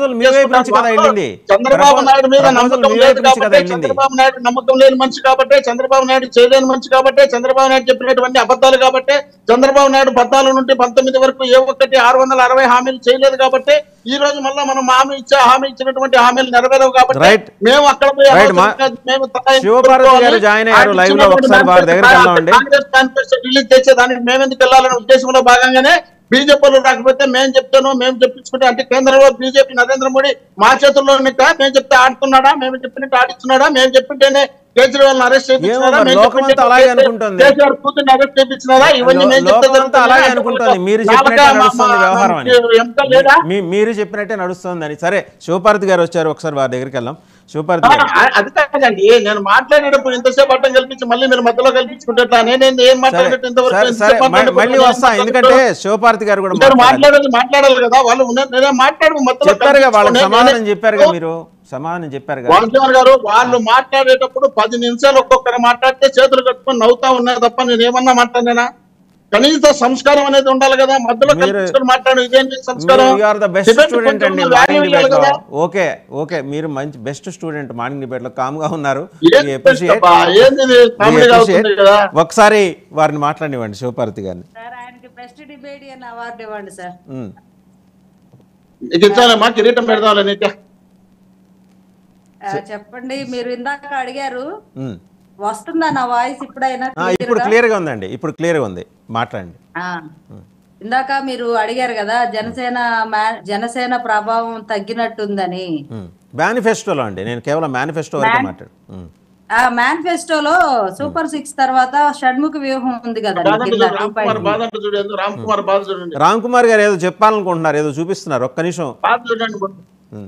Proposal మీ వైపు నుంచి కదా వెళ్ళింది. చంద్రబాబు Proposal- నాయుడు మీద proposal నమ్మకం మీ లేదు వైపు నుంచి కదా కాబట్టి వెళ్ళింది. చంద్రబాబు నాయుడు నమ్మకం లేని మనిషి కాబట్టి చంద్రబాబు నాయుడు చేయలేని మనిషి కాబట్టి చంద్రబాబు నాయుడు చెప్పినటువంటి అబద్ధాలు కాబట్టి చంద్రబాబు నాయుడు పద్నాలుగు నుండి పంతొమ్మిది వరకు ఏ ఒక్కటి ఆరు వందల అరవై హామీలు చేయలేదు కాబట్టి ఈ రోజు మళ్ళీ మనం హామీ ఇచ్చే హామీ ఇచ్చినటువంటి హామీలు నెరవేరవు కాబట్టి Right. మేము అక్కడ పోయి Right, అనవసరంగా మా- మేము తలాయింపు శివపార్వతి గారు పెట్టుకోవాలి. జాయిన్ అయ్యారు ఆయన live లో ఇచ్చినటువంటి ఒకసారి వారి దగ్గరికి మేనిఫెస్టో వెళ్దామండి. కాంగ్రెస్ మేనిఫెస్టో రిలీజ్ చేసేదానికి మేము ఎందుకు వెళ్ళాలనే ఉద్దేశంలో భాగంగానే బీజేపీలో రాకపోతే మేము చెప్తాను మేము చెప్పించుకుంటే అంటే కేంద్రంలో బీజేపీ నరేంద్ర మోడీ మా చేతుల్లో నిక్క మేము చెప్తే ఆడుతున్నాడా మేము చెప్పినట్టు ఆడిస్తున్నాడా మేము చెప్పింటేనే కేజ్రీవాల్ అరెస్ట్ చేయించినారా మరి మేము లోకం అంతా చెప్పింటే అలాగే అనుకుంటుంది. కేసీఆర్ కూతుర్ని అరెస్ట్ చేయించినారా ఇవన్నీ లో- మేము లోకం చెప్తే అంతా అలాగే జరుగుతుందా? అనుకుంటుంది. మీరు నాలుగా చెప్పినట్టే మా- నడుస్తుంది మా- వ్యవహారం అని. మా- ఎంత లేదా మీ మీరు చెప్పినట్టే నడుస్తుందని సరే శివపార్వతి గారు వచ్చారు ఒకసారి వారి దగ్గరికి వెళ్దాం శివపార్వతి ఆ, గారు అది కాదండి నేను మాట్లాడేటప్పుడు ఇంతసేపు అడ్డం కల్పించి మళ్ళీ మీరు మధ్యలో కల్పించుకుంటే ఎట్లా? నేనేం ఏం సరే మాట్లాడినట్టు ఇంతవరకు సరే ఎంతసేపు సరే మ- మాట్లాడేటప్పుడు మళ్ళీ నేను వస్తా ఎందుకంటే మాట్లాడుతున్నాను? శివపార్వతి గారు కూడా ఇద్దరు మాట్లాడాలి. మాట్లాడేది మాట్లాడాలి కదా వాళ్ళు ఉన్న- నేనే మాట్లాడు మధ్యలో చెప్పారుగా వాళ్ళకి కల్పించుకొని సమాధానం నేనే- చెప్పారుగా మీరు సమాధానం చెప్పారుగా వాసుదేవన్ గారు వాళ్ళు మాట్లాడేటప్పుడు పది నిమిషాలు ఒక్కొక్కరు మాట్లాడితే చేతులు కట్టుకొని నవ్వుతా ఉన్నారు తప్ప నేను ఏమన్నా మాట్లాడినా కనీస సంస్కారం అనేది ఉండాలి కదా మధ్యలో మీరు- కల్పించుకొని మాట్లాడు ఇదేంటి సంస్కారం you are the best Debate student కొంచెం అండి value మార్నింగ్ ఇవ్వాలి డిబేట్ లో కదా. ఓకే ఓకే మీరు మంచి బెస్ట్ స్టూడెంట్ మార్నింగ్ డిబేట్ లో కామ్ గా ఉన్నారు ఏం We appreciate. అబ్బా, ఏంది ఇది? We కామెడీగా appreciate. అవుతుంది కదా ఒకసారి వారిని మాట్లాడివ్వండి శివపార్వతి గారిని సార్ ఆయనకి బెస్ట్ డిబేటియన్ అవార్డు ఇవ్వండి సార్ ఉమ్. నీకు ఇచ్చానమ్మా కిరీటం పెడదాంలే నీకే ఆ, చెప్పండి మీరు ఇందాక అడిగారు ఉమ్. వస్తుందా నా వాయిస్ ఇప్పుడైనా ఆ, ఇప్పుడు clear గా? క్లియర్ గా ఉందండి ఇప్పుడు క్లియర్ గా ఉంది మాట్లాడండి ఆ. ఇందాక మీరు అడిగారు కదా జనసేన మా- జనసేన ప్రభావం తగ్గినట్టుందని మేనిఫెస్టోలో అండి నేను కేవలం మేనిఫెస్టో వరకే Man- మాట్లాడు ఉమ్. ఆ మేనిఫెస్టోలో సూపర్ సిక్స్ తర్వాత షణ్ముఖ వ్యూహం ఉంది కదా బాధంటే కింద చూడు, రామ్ కుమార్ 2.0. బాధ అంటే చూడు ఎందుకు రామ్ కుమార్ బాధ చూడండి రామ్ కుమార్ గారు ఏదో చెప్పాలనుకుంటున్నారు ఏదో చూపిస్తున్నారు ఒక్క నిమిషం బాధ చూడండి ఉమ్.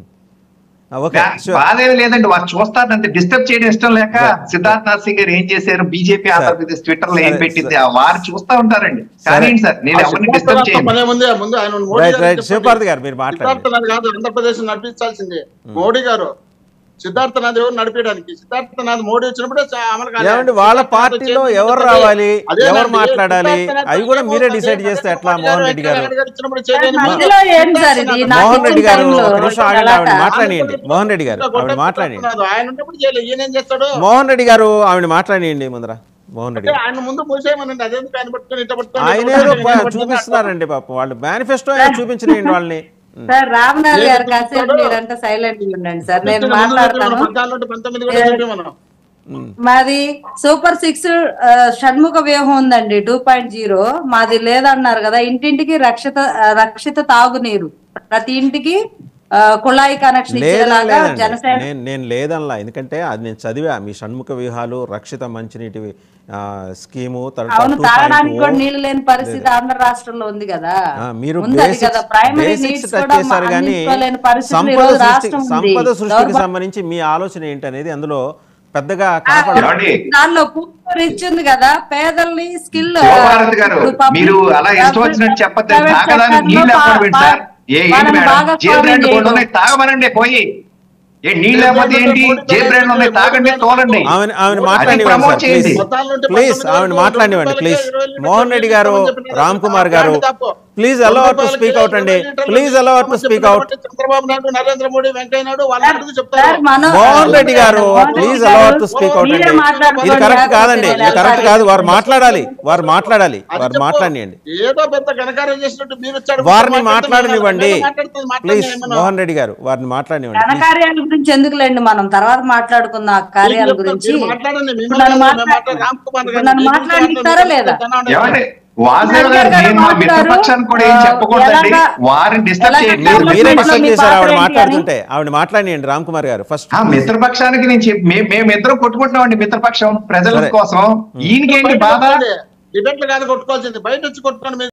ఆ, ఓకే sure. బాధేమి లేదండి వారు చూస్తారు అంతే డిస్టర్బ్ చేయడం ఇష్టం లేక సిద్ధార్థ్ నాథ్ సింగ్ గారు ఏం చేశారు బీజేపీ ఆంధ్రప్రదేశ్ ట్విట్టర్ లో ఏం సరే, పెట్టింది సరే. ఆ వారు చూస్తా ఉంటారండి కానీ సార్ నేను ఎవరిని డిస్టర్బ్ చేయను పనే ఉంది ముందు ఆయన మోడీ రైట్ గారికి రైట్ చెప్పండి. శివపార్వతి గారు మీరు మాట్లాడండి సిద్ధార్థనాథ్ కాదు ఆంధ్రప్రదేశ్ నడిపించాల్సిందే మోడీ గారు సిద్ధార్థనాథ్ ఎవరు నడిపించడానికి సిద్ధార్థనాథ్ మోడీ వచ్చినప్పుడే చ- అమలు కాలేదు. ఏమండి వాళ్ళ సిద్ధార్థనాథ్ పార్టీలో చేసిన ఎవరు పద్ధతి రావాలి అదేనండి. ఎవరు మాట్లాడాలి సిద్ధార్థనాథ్ అవి కూడా మీరే ఏమవుతుంది? డిసైడ్ చేస్తే ఎట్లా మోడీ మోహన్ రెడ్డి గారు వెంకయ్య ఇచ్చినప్పుడు చేయలేని మధ్యలో ఏం సార్ ఇది? నాకు మోహన్ రెడ్డి ఇచ్చిన గారు టైంలో ఒక నిమిషం ఆగండి ఆవిడ గలాటా. మాట్లాడియండి మోహన్ రెడ్డి గారు ఆవిడ మాట్లాడియండి ఆయన ఉన్నప్పుడు చేయలేదు ఈయన ఏం చేస్తాడు మోహన్ రెడ్డి గారు ఆవిడ మాట్లాడియండి ముందర మోహన్ రెడ్డి అంటే గారు ఆయన ముందు మూసేయమనండి అదేందుకు ఆయన పట్టుకొని ఇట్ట పట్టుకొని ఆయన ఇట్ట ఏదో పట్టుకొని, ఇట్ట పట్టుకొని చూపిస్తున్నారండి పాపం వాళ్ళు మేనిఫెస్టో చూపించలేండి వాళ్ళని సార్ రామ్నాథ్ గారు ఏం కాసేపు చెప్తున్నాడు? మీరంతా సైలెంట్ ఉండండి సార్ నేను ముందు మాట్లాడతాను చెప్పి మనం పద్నాలుగు నుండి పంతొమ్మిది కూడా చెప్పి మనం ఉమ్. మాది సూపర్ సిక్స్ ఆ, షణ్ముఖ వ్యూహం ఉందండి టూ పాయింట్ జీరో మాది లేదన్నారు కదా ఇంటింటికి రక్షిత ఆ, రక్షిత తాగునీరు ప్రతి ఇంటికి ఆ, కుళాయి కనెక్షన్ లేదని ఇచ్చేలాగా లేదండి జనసేన నేను నేను లేదనలా ఎందుకంటే అది నేను చదివా మీ షణ్ముఖ వ్యూహాలు రక్షిత మంచినీటి ఆ, స్కీము తర్వాత అవును 2.0. తాగడానికి కూడా నీళ్లు లేని పరిస్థితి ఆంధ్ర రాష్ట్రంలో ఉంది కదా ఆ, మీరు ఉంది అది కదా ప్రైమరీ బేసిక్స్ నీడ్స్ టచ్ కూడా చేశారు కానీ అందించుకోలేని పరిస్థితులు ఈ సంపద రోజు సృష్టి రాష్ట్రం ఉంది సంపద సృష్టికి దౌర్భాగ్యం సంబంధించి మీ ఆలోచన ఏంటి అనేది అందులో పెద్దగా కనపడదు ఏమండి? దానిలో పూర్తి రిచ్ ఉంది కదా పేదల్ని స్కిల్ శివభారతి గారు మీరు అలా ఇష్టం వచ్చినట్టు చెప్పద్దు తాగడానికి నీళ్ళు ఎప్పుడు సార్ ఏ ఏంటి మేడం జే బ్రాండ్ కూడా ఉన్నాయి తాగమనండి పోయి ఏ నీళ్ళు లేకపోతే ఏంటి జే బ్రాండ్ ఉన్నాయి తాగండి తోలండి ఆమె ఆమె అది మాట్లాడివ్వండి ప్రమోట్ సార్ చేయండి ప్లీజ్ ప్లీజ్ ఆమె మాట్లాడివ్వండి ప్లీజ్ మోహన్ రెడ్డి గారు రామ్ కుమార్ గారు please allow to speak out అండి please allow to speak out Chandrababu Naidu Narendra Modi Venkaiah Naidu వాళ్ళని అడుగు చెప్తారు మోహన్ రెడ్డి గారు please allow to speak out అండి ఇది కరెక్ట్ కాదండి ఇది కరెక్ట్ కాదు వారు మాట్లాడాలి వారు మాట్లాడాలి అది వారు చెప్పు. మాట్లాడియండి ఏదో పెద్ద ఘనకార్యం చేసినట్టు మీరు వచ్చాడు వారిని మాట్లాడనివ్వండి మాట్లాడుతుంది, ప్లీజ్ మాట్లాడనివ్వమను. మోహన్ రెడ్డి గారు వారిని మాట్లాడనివ్వండి ఘన ప్లీజ్ కార్యాల గురించి ఎందుకులేండి మనం తర్వాత మాట్లాడుకుందాం ఆ కార్యాల మీరు గురించి మీరు మాట్లాడండి ఇప్పుడు మిమ్మల్ని నన్ను మేము మాట్లా- మాట్లాడ- రామ్ కుమార్ గారు ఇప్పుడు నన్ను మీరు మాట్లాడిస్తారా లేదా? ఏమండి వాసుదేవ్ గారు నేను మా మిత్రపక్షానికి కూడా ఏం చెప్పకూడదండి వారిని డిస్టర్బ్ మీరు చేయండి మీరే మీ డిస్టర్బ్ పాత్ర చేశారు ఆవిడ ఏంటి అని? మాట్లాడుతుంటే ఆవిడ మాట్లాడియండి రామ్ కుమార్ గారు ఫస్ట్ ఆ మిత్రపక్షానికి నేను చెప్పి మే- మేమిద్దరం కొట్టుకుంటున్నామండి మిత్రపక్షం ప్రజల సరే. కోసం ఈయనకేంటి బాధ డిబేట్లు కాదు కొట్టుకోవాల్సింది బయట వచ్చి కొట్టుకోండి మీరు